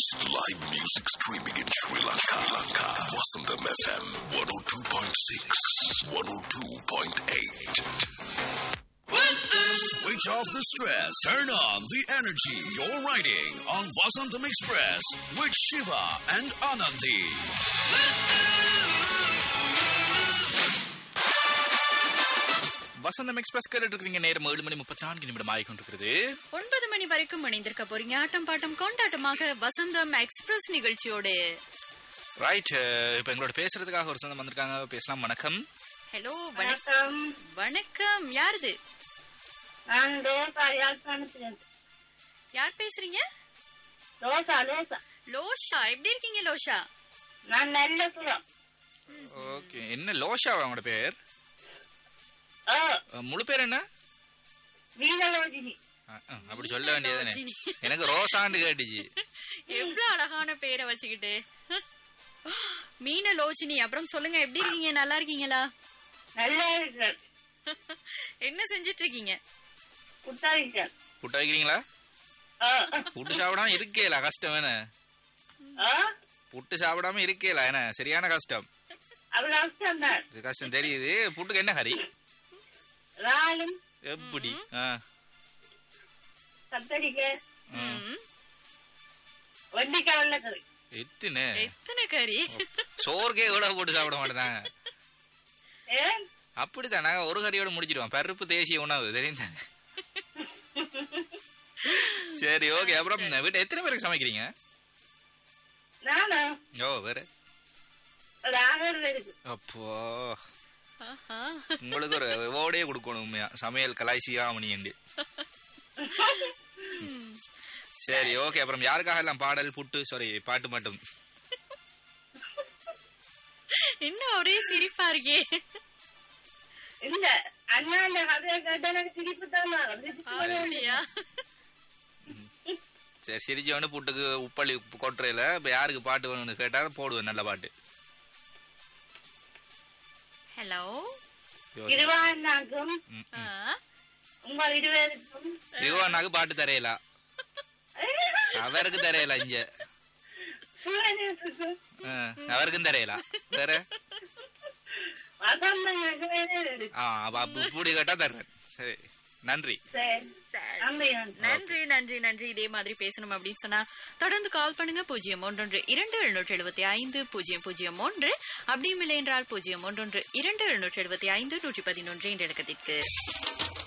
best live music streaming in Sri Lanka. Sri Lanka. Vasantham FM 102.6, 102.8. Switch off the stress. Turn on the energy. You're riding on Vasantham Express with Shiva and Anandi. Vasantham express கேட்டு இருக்கீங்க நேரம் ஏழு மணி முப்பத்தி நான்கு நிமிடம் ஆகி கொண்டிருக்கிறது ஒன்பது மணி வரைக்கும் இணைந்திருக்க போறீங்க ஆட்டம் பாட்டம் கொண்டாட்டமாக வசந்தம் எக்ஸ்பிரஸ் நிகழ்ச்சியோடு ரைட் இப்போ எங்களோட பேசுறதுக்காக ஒரு சொந்தம் வந்திருக்காங்க பேசலாம் வணக்கம் ஹலோ வணக்கம் வணக்கம் யாருது நான் ரோசா யாழ்ப்பாணத்துல யார் பேசுறீங்க ரோசா ரோசா லோஷா எப்படி இருக்கீங்க லோஷா நான் நல்ல புறம் ஓகே என்ன லோஷா அவங்களோட பேர் ஓ அஹ், முழு பேர் என்ன வீரலோஜினி அஹ், அஹ், அப்படி சொல்ல வேண்டியதுதானே ரோஜினி. எனக்கு ரோசாண்டு கேட்டுச்சு எவ்வளவு அழகான பேரை வச்சுக்கிட்டு மீன லோச்சினி அப்புறம் சொல்லுங்க எப்படி இருக்கீங்க நல்லா இருக்கீங்களா நல்லா இருக்கிறேன் என்ன செஞ்சிட்டு இருக்கீங்க புத்தாரிக்கிறேன் புட்ட வைக்கிறீங்களா ஓ புட்டு சாப்பிடாம இருக்கேல கஷ்டம் என்ன ஓ புட்டு சாப்பிடாம இருக்கேல என்ன சரியான கஷ்டம் அவ்வளவு அவசரம் தான் இது கஷ்டம் தெரியுது புட்டுக்கு என்ன ஹரி ராலும் எப்படி ஆ கத்தரிக்காய் ம். வெண்டிக்காய் வெள்ளக்கறி எத்தனை எத்தனை கறி சோறுக்கே எவ்வளவு போட்டு சாப்பிட மாட்டேதாங்க ஏன் அப்படித்தான் நாங்க ஒரு கறியோட முடிச்சிடுவோம் பருப்பு தேசிய உணவு தெரியும் தானே சரி ஓகே அப்புறம் வீட்டு எத்தனை பேருக்கு சமைக்கிறீங்க நானும் ஓ வேற ஒரு ஆகர் இருக்கு அப்போ ஆஹா. உங்களுக்கு ஒரு ஓடையே கொடுக்கணும் உண்மையா சமையல் கலாய்ச்சியாமணி என்று சரி ஓகே அப்புறம் யாருக்காக எல்லாம் பாடல் புட்டு சாரி பாட்டு மட்டும் இன்னும் ஒரே சிரிப்பா இருக்கே இல்ல அண்ணா இந்த கதையை கேட்ட எனக்கு சிரிப்பு தான் வரும். சிரிப்பு வரும் அப்படியா சரி சிரிச்சவனு புட்டுக்கு உப்பள்ளி கொட்டுறையில இப்ப யாருக்கு பாட்டு வேணும்னு கேட்டா போடுவேன் நல்ல பாட்டு ஹலோ யோசி. திருவாண்ணாக்கும் உங்கள் இருவருக்கும் திருவானாக்கு பாட்டு தரையல அவருக்கு தரையல இங்க சூரியனுக்கும் ஆ, அவருக்கும் தரையல வேற வசந்தங்களுக்கு வேறு இருக்கு ஆ அப்ப அப்ப இப்படி கேட்டா தர்றேன் சரி நன்றி சரி சரி. நன்றி நன்றி நன்றி நன்றி நன்றி இதே மாதிரி பேசணும் அப்படின்னு சொன்னா தொடர்ந்து கால் பண்ணுங்க பூஜ்ஜியம் ஒன்றொன்று இரண்டு எழுநூற்றி எழுபத்தி ஐந்து பூஜ்ஜியம் பூஜ்ஜியம் ஒன்று அப்படியும் இல்லை என்றால் பூஜ்ஜியம் ஒன்றொன்று இரண்டு எழுநூற்றி எழுபத்தி ஐந்து நூற்றி பதினொன்று என்ற இலக்கத்திற்கு